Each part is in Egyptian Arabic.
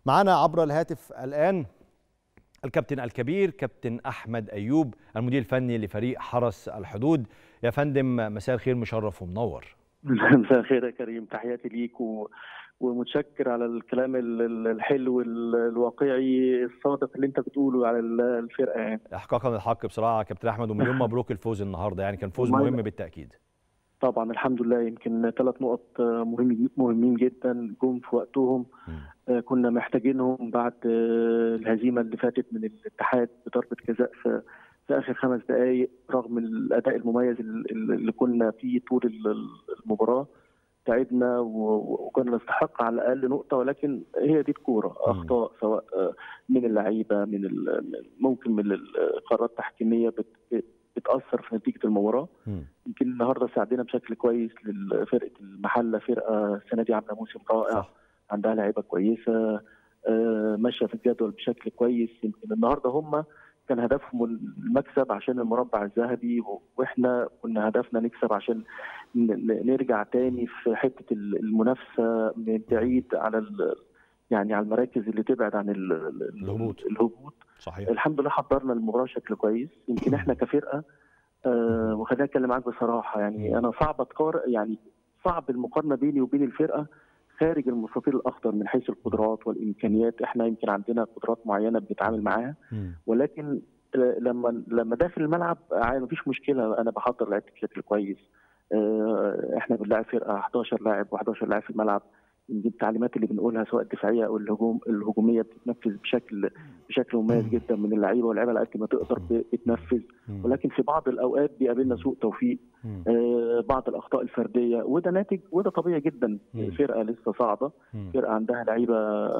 معنا عبر الهاتف الآن الكابتن الكبير كابتن أحمد أيوب المدير الفني لفريق حرس الحدود يا فندم مساء الخير مشرف ومنور مساء الخير يا كريم تحياتي ليك و... ومتشكر على الكلام الحلو الواقعي الصادق اللي انت بتقوله على الفرقه يعني احقاقا الحق بصراحه يا كابتن احمد ومليون مبروك الفوز النهارده يعني كان فوز مهم بالتاكيد طبعا الحمد لله يمكن ثلاث نقط مهمين مهمين جدا جم في وقتهم م. كنا محتاجينهم بعد الهزيمه اللي فاتت من الاتحاد بضربه جزاء في في اخر خمس دقائق رغم الاداء المميز اللي كنا فيه طول المباراه تعبنا وكنا نستحق على الاقل نقطه ولكن هي دي الكوره اخطاء سواء من اللعيبه من ممكن من القرارات التحكيميه بتاثر في نتيجه المباراه يمكن النهارده ساعدنا بشكل كويس لفرقه المحله فرقه السنه دي عامله موسم رائع صح. عندها لعيبه كويسه ماشيه في الجدول بشكل كويس يمكن النهارده هم كان هدفهم المكسب عشان المربع الذهبي واحنا كنا هدفنا نكسب عشان نرجع تاني في حته المنافسه من بعيد على يعني على المراكز اللي تبعد عن الهبوط الهبوط صحيح الحمد لله حضرنا المباراه بشكل كويس يمكن احنا كفرقه آه وخليني اتكلم معاك بصراحه يعني انا صعب اتقارن يعني صعب المقارنه بيني وبين الفرقه خارج المستطيل الاخضر من حيث القدرات والامكانيات احنا يمكن عندنا قدرات معينه بنتعامل معاها ولكن لما لما داخل الملعب مفيش مشكله انا بحضر لعيبتي بشكل كويس احنا بنلاعب فرقه 11 لاعب و11 لاعب في الملعب دي التعليمات اللي بنقولها سواء الدفاعيه او الهجوم الهجوميه بتتنفذ بشكل بشكل مميز جدا من اللعيبه واللعيبه على قد ما تقدر بتنفذ ولكن في بعض الاوقات بيقابلنا سوء توفيق آه بعض الاخطاء الفرديه وده ناتج وده طبيعي جدا فرقه لسه صاعده فرقه عندها لعيبه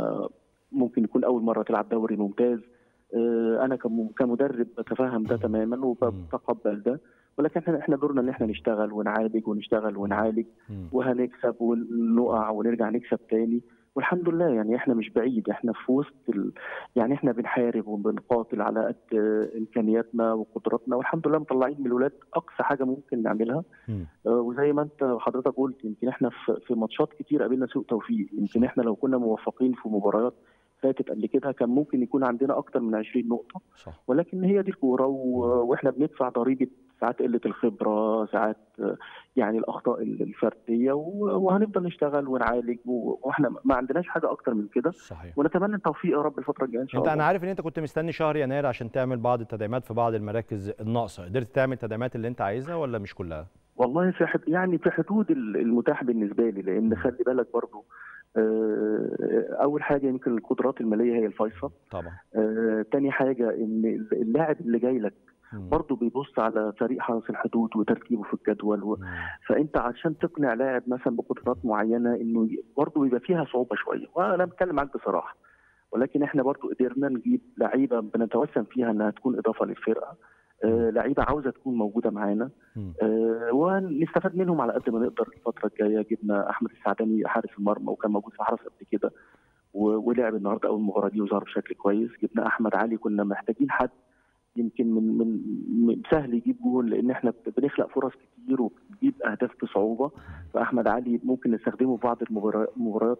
ممكن يكون اول مره تلعب دوري ممتاز آه انا كمدرب بتفهم ده تماما وبتقبل ده ولكن احنا احنا دورنا ان احنا نشتغل ونعالج ونشتغل ونعالج وهنكسب ونقع ونرجع نكسب تاني والحمد لله يعني احنا مش بعيد احنا في وسط ال... يعني احنا بنحارب وبنقاتل على قد امكانياتنا وقدراتنا والحمد لله مطلعين من الولاد اقصى حاجه ممكن نعملها آه وزي ما انت حضرتك قلت يمكن احنا في, في ماتشات كتير قابلنا سوء توفيق يمكن احنا لو كنا موفقين في مباريات فاتت قبل كده كان ممكن يكون عندنا اكتر من 20 نقطه صح. ولكن هي دي الكوره و... واحنا بندفع ضريبه ساعات قله الخبره ساعات يعني الاخطاء الفرديه وهنفضل نشتغل ونعالج واحنا ما عندناش حاجه اكتر من كده صحيح. ونتمنى التوفيق يا رب الفتره الجايه ان شاء انت الله انا عارف ان انت كنت مستني شهر يناير عشان تعمل بعض التدعيمات في بعض المراكز الناقصه قدرت تعمل التدعيمات اللي انت عايزها ولا مش كلها والله في حد يعني في حدود المتاح بالنسبه لي لان خلي بالك برضو اول حاجه يمكن القدرات الماليه هي الفيصل طبعا آه، تاني حاجه ان اللاعب اللي جاي لك برضه بيبص على فريق حرس الحدود وترتيبه في الجدول و... فانت عشان تقنع لاعب مثلا بقدرات معينه انه برضه بيبقى فيها صعوبه شويه وانا بتكلم معاك بصراحه ولكن احنا برضه قدرنا نجيب لعيبه بنتوسم فيها انها تكون اضافه للفرقه آه لعيبه عاوزه تكون موجوده معانا آه ونستفاد منهم على قد ما نقدر الفتره الجايه جبنا احمد السعداني حارس المرمى وكان موجود في حرس قبل كده ولعب النهارده اول مباراه دي وظهر بشكل كويس جبنا احمد علي كنا محتاجين حد يمكن من من سهل يجيب جول لان احنا بنخلق فرص كتير وبنجيب اهداف بصعوبه فاحمد علي ممكن نستخدمه في بعض المباريات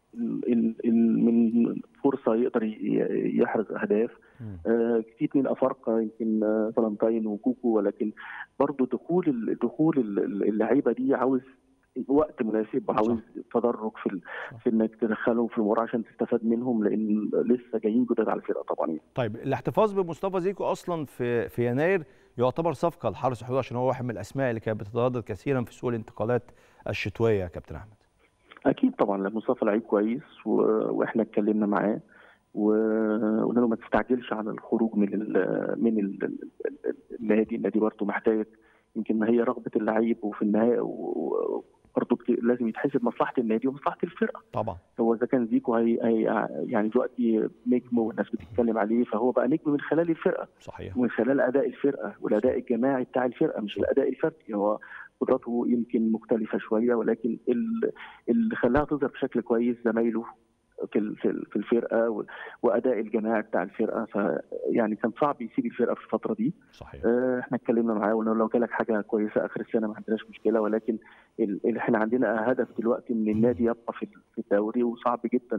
من فرصه يقدر يحرز اهداف آه في اثنين افارقه يمكن فالنتاين وكوكو ولكن برضه دخول دخول اللعيبه دي عاوز وقت مناسب وعاوز تدرج في في انك تدخلهم في المباراه عشان تستفاد منهم لان لسه جايين جداد على الفرقه طبعا طيب الاحتفاظ بمصطفى زيكو اصلا في في يناير يعتبر صفقه لحرس الحدود عشان هو واحد من الاسماء اللي كانت بتتردد كثيرا في سوق الانتقالات الشتويه يا كابتن احمد اكيد طبعا مصطفى لعيب كويس و... واحنا اتكلمنا معاه وقلنا له ما تستعجلش على الخروج من ال من ال النادي النادي برضه محتاج يمكن هي رغبه اللعيب وفي النهايه و... برضه لازم يتحسب مصلحه النادي ومصلحه الفرقه طبعا هو اذا كان زيكو هي, هي يعني دلوقتي نجم والناس بتتكلم عليه فهو بقى نجم من خلال الفرقه صحيح ومن خلال اداء الفرقه والاداء الجماعي بتاع الفرقه مش الاداء الفردي هو قدراته يمكن مختلفه شويه ولكن اللي خلاها تظهر بشكل كويس زمايله في في الفرقه واداء الجماعي بتاع الفرقه فيعني كان صعب يسيب الفرقه في الفتره دي صحيح احنا اتكلمنا معاه وقلنا لو جالك حاجه كويسه اخر السنه ما عندناش مشكله ولكن اللي احنا عندنا هدف دلوقتي ان النادي يبقى في الدوري وصعب جدا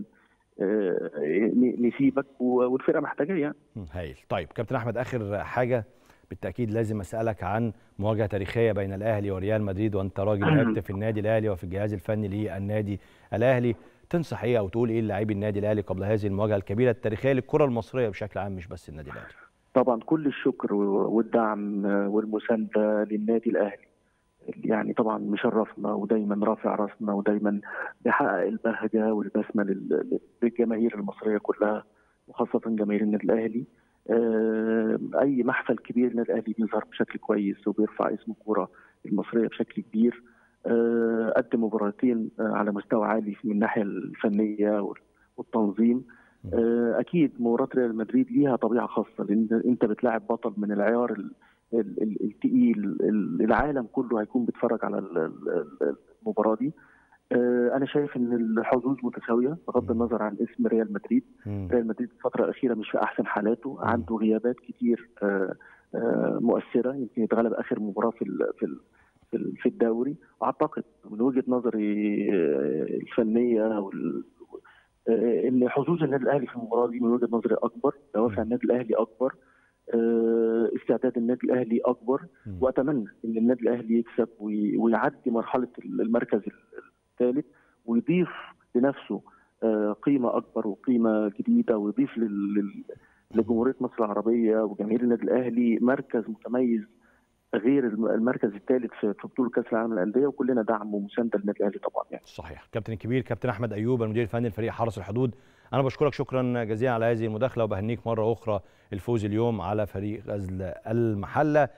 آه، ن- نسيبك و- والفرقه محتاجاه يعني مم، هايل طيب كابتن احمد اخر حاجه بالتاكيد لازم اسالك عن مواجهه تاريخيه بين الاهلي وريال مدريد وانت راجل لعبت في النادي الاهلي وفي الجهاز الفني للنادي الاهلي تنصح ايه او تقول ايه للاعبي النادي الاهلي قبل هذه المواجهه الكبيره التاريخيه للكره المصريه بشكل عام مش بس النادي الاهلي طبعا كل الشكر والدعم والمسانده للنادي الاهلي يعني طبعا مشرفنا ودايما رافع راسنا ودايما بيحقق البهجه والبسمه لل- للجماهير المصريه كلها وخاصه جماهير النادي الاهلي آه، اي محفل كبير النادي الاهلي بيظهر بشكل كويس وبيرفع اسم الكره المصريه بشكل كبير آه، قدم مباراتين آه، على مستوى عالي من الناحيه الفنيه وال- والتنظيم آه، اكيد مباراه ريال مدريد ليها طبيعه خاصه لان انت بتلاعب بطل من العيار ال- ال- ال- التقيل ال- العالم كله هيكون بيتفرج على ال- ال- المباراه دي آه، انا شايف ان الحظوظ متساويه بغض النظر عن اسم ريال مدريد مم. ريال مدريد الفتره الاخيره مش في احسن حالاته عنده غيابات كتير آه، آه، مؤثره يمكن يتغلب اخر مباراه في ال- في ال- في ال- في الدوري اعتقد من وجهه نظري آه، الفنيه وال آه، ان حظوظ النادي الاهلي في المباراه دي من وجهه نظري اكبر دوافع النادي الاهلي اكبر آه، استعداد النادي الاهلي اكبر مم. واتمنى ان النادي الاهلي يكسب وي- ويعدي مرحله المركز الثالث ويضيف لنفسه آه، قيمه اكبر وقيمه جديده ويضيف لل- لل- لجمهوريه مصر العربيه وجماهير النادي الاهلي مركز متميز غير الم- المركز الثالث في في بطوله كاس العالم للانديه وكلنا دعم ومسانده للنادي الاهلي طبعا يعني صحيح كابتن الكبير كابتن احمد ايوب المدير الفني لفريق حرس الحدود انا بشكرك شكرا جزيلا على هذه المداخله وبهنيك مره اخرى الفوز اليوم على فريق غزل المحله